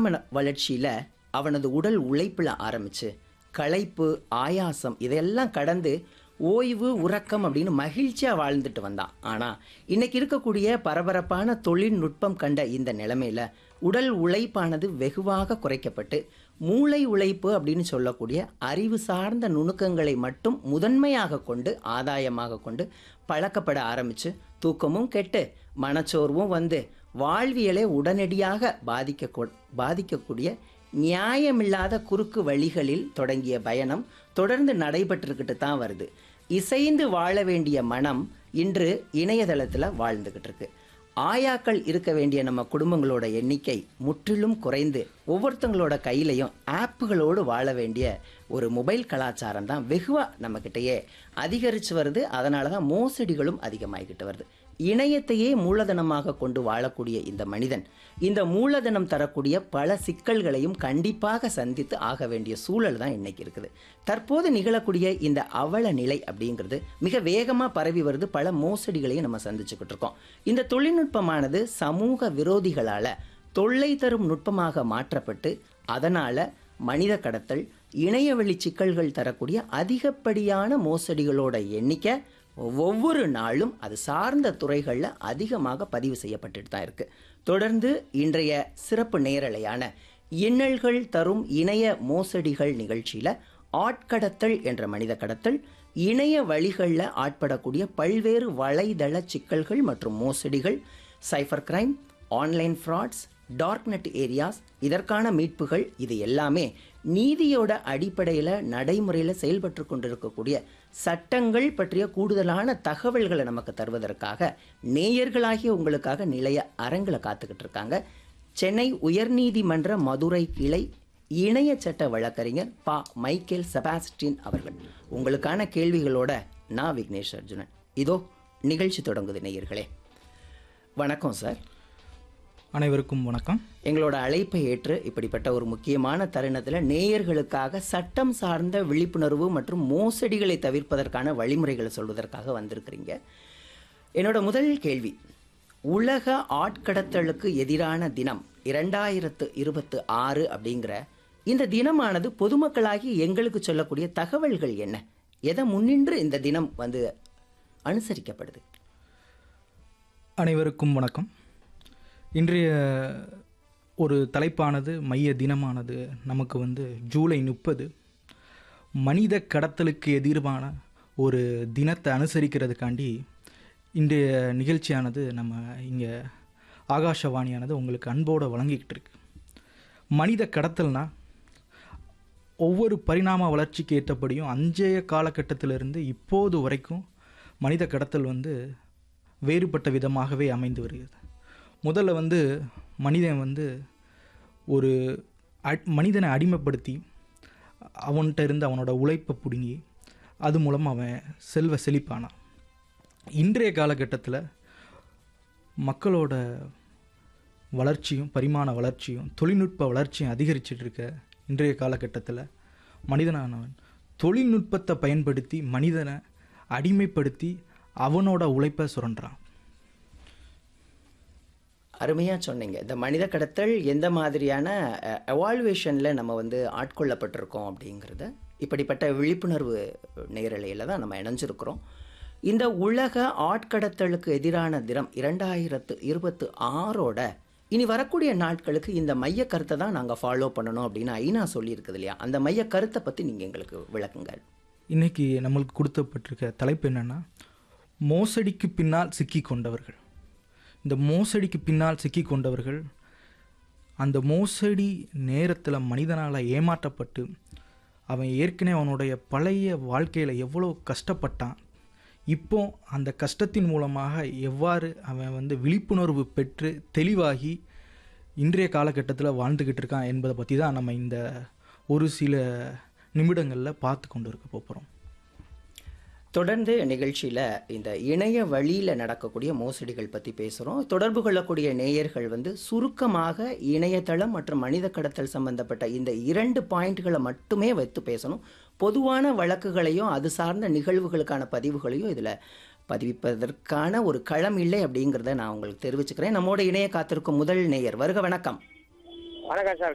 பரிணாம வளர்ச்சியில் அவனது உடல் உழைப்பில் ஆரம்பிச்சு களைப்பு ஆயாசம் இதையெல்லாம் கடந்து ஓய்வு உறக்கம் அப்படின்னு மகிழ்ச்சியாக வாழ்ந்துட்டு வந்தான் ஆனால் இன்னைக்கு இருக்கக்கூடிய பரபரப்பான தொழில்நுட்பம் கண்ட இந்த நிலைமையில உடல் உழைப்பானது வெகுவாக குறைக்கப்பட்டு மூளை உழைப்பு அப்படின்னு சொல்லக்கூடிய அறிவு சார்ந்த நுணுக்கங்களை மட்டும் முதன்மையாக கொண்டு ஆதாயமாக கொண்டு பழக்கப்பட ஆரம்பிச்சு தூக்கமும் கெட்டு மனச்சோர்வும் வந்து வாழ்வியலை உடனடியாக பாதிக்க பாதிக்கக்கூடிய நியாயமில்லாத குறுக்கு வழிகளில் தொடங்கிய பயணம் தொடர்ந்து நடைபெற்றுக்கிட்டு தான் வருது இசைந்து வாழ வேண்டிய மனம் இன்று இணையதளத்தில் வாழ்ந்துக்கிட்டு இருக்கு ஆயாக்கள் இருக்க வேண்டிய நம்ம குடும்பங்களோட எண்ணிக்கை முற்றிலும் குறைந்து ஒவ்வொருத்தங்களோட கையிலையும் ஆப்புகளோடு வாழ வேண்டிய ஒரு மொபைல் கலாச்சாரம் தான் வெகுவாக நம்மக்கிட்டேயே அதிகரித்து வருது அதனால தான் மோசடிகளும் அதிகமாகிக்கிட்டு வருது இணையத்தையே மூலதனமாக கொண்டு வாழக்கூடிய இந்த மனிதன் இந்த மூலதனம் தரக்கூடிய பல சிக்கல்களையும் கண்டிப்பாக சந்தித்து ஆக வேண்டிய சூழல் தான் இன்னைக்கு இருக்குது தற்போது நிகழக்கூடிய இந்த அவல நிலை அப்படிங்கிறது மிக வேகமாக பரவி வருது பல மோசடிகளையும் நம்ம சந்திச்சுக்கிட்டு இருக்கோம் இந்த தொழில்நுட்பமானது சமூக விரோதிகளால் தொல்லை தரும் நுட்பமாக மாற்றப்பட்டு அதனால் மனித கடத்தல் இணையவழி சிக்கல்கள் தரக்கூடிய அதிகப்படியான மோசடிகளோட எண்ணிக்கை ஒவ்வொரு நாளும் அது சார்ந்த துறைகளில் அதிகமாக பதிவு செய்யப்பட்டுட்டு தான் இருக்குது தொடர்ந்து இன்றைய சிறப்பு நேரலையான இன்னல்கள் தரும் இணைய மோசடிகள் நிகழ்ச்சியில் ஆட்கடத்தல் என்ற மனித கடத்தல் இணைய வழிகளில் ஆட்படக்கூடிய பல்வேறு வலைதள சிக்கல்கள் மற்றும் மோசடிகள் cyber crime online frauds darknet areas இதற்கான மீட்புகள் இது எல்லாமே நீதியோட அடிப்படையில் நடைமுறையில் செயல்பட்டு கொண்டிருக்கக்கூடிய சட்டங்கள் பற்றிய கூடுதலான தகவல்களை நமக்கு தருவதற்காக நேயர்களாகிய உங்களுக்காக நிலைய அரங்கில் காத்துக்கிட்டு இருக்காங்க சென்னை உயர்நீதிமன்ற மதுரை கிளை இணைய சட்ட வழக்கறிஞர் பா மைக்கேல் செபாஸ்டின் அவர்கள் உங்களுக்கான கேள்விகளோட நான் விக்னேஷ் அர்ஜுனன் இதோ நிகழ்ச்சி தொடங்குது நேயர்களே வணக்கம் சார் அனைவருக்கும் வணக்கம் எங்களோட அழைப்பை ஏற்று இப்படிப்பட்ட ஒரு முக்கியமான தருணத்தில் நேயர்களுக்காக சட்டம் சார்ந்த விழிப்புணர்வு மற்றும் மோசடிகளை தவிர்ப்பதற்கான வழிமுறைகளை சொல்வதற்காக வந்திருக்கிறீங்க என்னோட முதல் கேள்வி உலக ஆட்கடத்தலுக்கு எதிரான தினம் இரண்டாயிரத்து இருபத்து ஆறு அப்படிங்கிற இந்த தினமானது பொதுமக்களாகி எங்களுக்கு சொல்லக்கூடிய தகவல்கள் என்ன எதை முன்னின்று இந்த தினம் வந்து அனுசரிக்கப்படுது அனைவருக்கும் வணக்கம் இன்றைய ஒரு தலைப்பானது மைய தினமானது நமக்கு வந்து ஜூலை முப்பது மனித கடத்தலுக்கு எதிரான ஒரு தினத்தை அனுசரிக்கிறதுக்காண்டி இன்றைய நிகழ்ச்சியானது நம்ம இங்கே ஆகாஷவாணியானது உங்களுக்கு அன்போடு வழங்கிக்கிட்டு இருக்கு மனித கடத்தல்னா ஒவ்வொரு பரிணாம வளர்ச்சிக்கு ஏற்றபடியும் அஞ்சைய காலகட்டத்திலிருந்து இப்போது வரைக்கும் மனித கடத்தல் வந்து வேறுபட்ட விதமாகவே அமைந்து வருகிறது முதல்ல வந்து மனிதன் வந்து ஒரு அ- மனிதனை அடிமைப்படுத்தி அவன்கிட்ட இருந்து அவனோட உழைப்பை பிடுங்கி அது மூலம் அவன் செல்வ செழிப்பானான் இன்றைய காலகட்டத்தில் மக்களோட வளர்ச்சியும் பரிமாண வளர்ச்சியும் தொழில்நுட்ப வளர்ச்சியும் அதிகரிச்சிட்டு இருக்க இன்றைய காலகட்டத்தில் மனிதனானவன் தொழில்நுட்பத்தை பயன்படுத்தி மனிதனை அடிமைப்படுத்தி அவனோட உழைப்பை சுரண்டுறான் அருமையாக சொன்னீங்க இந்த மனித கடத்தல் எந்த மாதிரியான எவால்வேஷனில் நம்ம வந்து ஆட்கொள்ளப்பட்டிருக்கோம் அப்படிங்கிறத இப்படிப்பட்ட விழிப்புணர்வு நேரலையில் தான் நம்ம இணைஞ்சிருக்கிறோம் இந்த உலக ஆட்கடத்தலுக்கு எதிரான தினம் இரண்டாயிரத்து இருபத்து ஆறோட இனி வரக்கூடிய நாட்களுக்கு இந்த மைய கருத்தை தான் நாங்கள் ஃபாலோ பண்ணணும் அப்படின்னு ஐநா சொல்லியிருக்குது இல்லையா அந்த மைய கருத்தை பற்றி நீங்கள் எங்களுக்கு விளக்குங்க இன்னைக்கு நம்மளுக்கு கொடுத்தப்பட்டிருக்க தலைப்பு என்னன்னா மோசடிக்கு பின்னால் சிக்கி கொண்டவர்கள் இந்த மோசடிக்கு பின்னால் சிக்கி கொண்டவர்கள் அந்த மோசடி நேரத்தில் மனிதனால் ஏமாற்றப்பட்டு அவன் ஏற்கனவே அவனுடைய பழைய வாழ்க்கையில் எவ்வளோ கஷ்டப்பட்டான் இப்போ அந்த கஷ்டத்தின் மூலமாக எவ்வாறு அவன் வந்து விழிப்புணர்வு பெற்று தெளிவாகி இன்றைய காலகட்டத்தில் வாழ்ந்துக்கிட்டு இருக்கான் என்பதை பற்றி தான் நம்ம இந்த ஒரு சில நிமிடங்களில் பார்த்து கொண்டு இருக்க போகிறோம் தொடர்ந்து நிகழ்ச்சியில் இந்த இணைய வழியில் நடக்கக்கூடிய மோசடிகள் பற்றி பேசுகிறோம் தொடர்பு கொள்ளக்கூடிய நேயர்கள் வந்து சுருக்கமாக இணையதளம் மற்றும் மனித கடத்தல் சம்பந்தப்பட்ட இந்த இரண்டு பாயிண்ட்களை மட்டுமே வைத்து பேசணும் பொதுவான வழக்குகளையும் அது சார்ந்த நிகழ்வுகளுக்கான பதிவுகளையும் இதில் பதிவிப்பதற்கான ஒரு களம் இல்லை அப்படிங்கிறத நான் உங்களுக்கு தெரிவிச்சுக்கிறேன் நம்மோட இணைய காத்திருக்கும் முதல் நேயர் வருக வணக்கம் வணக்கம் சார்